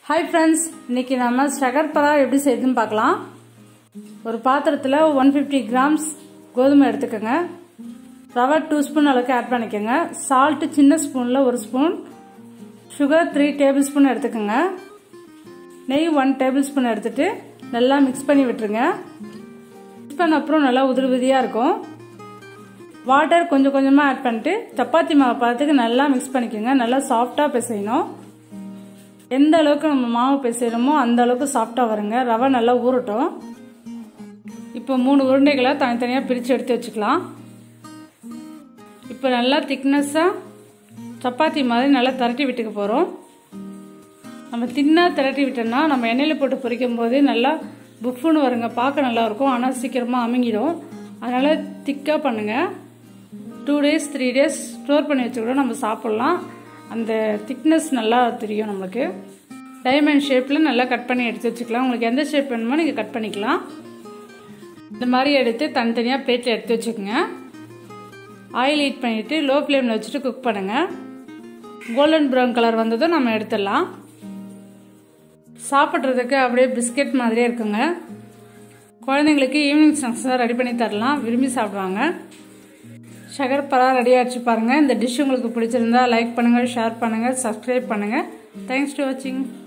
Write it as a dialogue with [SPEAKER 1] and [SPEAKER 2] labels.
[SPEAKER 1] hi friends இன்னைக்கு நம்ம சகர்பரா எப்படி செய்யுதுன்னு பார்க்கலாம் ஒரு பாத்திரத்தில் ஒன் ஃபிஃப்டி கிராம்ஸ் கோதுமை எடுத்துக்கோங்க ரவை டூ ஸ்பூன் அளவுக்கு ஆட் பண்ணிக்கோங்க சால்ட்டு சின்ன ஸ்பூனில் ஒரு spoon sugar three tablespoon நெய் ஒன் டேபிள் ஸ்பூன் எடுத்துட்டு நல்லா மிக்ஸ் பண்ணி விட்டுருங்க மிக்ஸ் பண்ண அப்புறம் நல்லா உதிரி உதிரியாக இருக்கும் வாட்டர் கொஞ்சம் கொஞ்சமாக ஆட் பண்ணிட்டு சப்பாத்தி மாவு பார்த்துக்கு நல்லா மிக்ஸ் பண்ணிக்கோங்க நல்லா சாஃப்டாக பிசையணும் எந்த அளவுக்கு நம்ம மாவு பிசைகிறோமோ அந்த அளவுக்கு சாஃப்டாக வருங்க ரவை நல்லா ஊறட்டும் இப்போ மூணு உருண்டைகளை தனித்தனியாக பிரித்து எடுத்து வச்சுக்கலாம் இப்போ நல்லா திக்னஸ்ஸாக சப்பாத்தி மாதிரி நல்லா திரட்டி விட்டுக்க போகிறோம் நம்ம தின்னாக திரட்டி விட்டோம்னா நம்ம எண்ணெயில் போட்டு பொரிக்கும் போது நல்லா புஃப்னு வருங்க பார்க்க நல்லா இருக்கும் ஆனால் சீக்கிரமாக அமுங்கிடும் அதனால் திக்காக பண்ணுங்கள் two days three days store பண்ணி வச்சுக்கூட நம்ம சாப்பிட்லாம் அந்த திக்னஸ் நல்லா தெரியும் நம்மளுக்கு டைமண்ட் ஷேப்பில் நல்லா கட் பண்ணி எடுத்து வச்சுக்கலாம் உங்களுக்கு எந்த ஷேப் வேணுமோ நீங்கள் கட் பண்ணிக்கலாம் இந்த மாதிரி எடுத்து தனித்தனியாக பிளேட்டில் எடுத்து வச்சுக்கோங்க ஆயில் ஹீட் பண்ணிவிட்டு லோ ஃப்ளேமில் வச்சுட்டு குக் பண்ணுங்கள் கோல்டன் ப்ரௌன் கலர் வந்ததும் நம்ம எடுத்துடலாம் சாப்பிட்றதுக்கு அப்படியே பிஸ்கெட் மாதிரியே இருக்குங்க குழந்தைங்களுக்கு ஈவினிங் ஸ்நாக்ஸாக ரெடி பண்ணி தரலாம் விரும்பி சாப்பிடுவாங்க சகர்பரா ரெடி ஆகிடுச்சு பாருங்கள் இந்த டிஷ் உங்களுக்கு பிடிச்சிருந்தா லைக் பண்ணுங்கள் ஷேர் பண்ணுங்கள் சப்ஸ்கிரைப் பண்ணுங்கள் தேங்க்ஸ் டு வாட்சிங்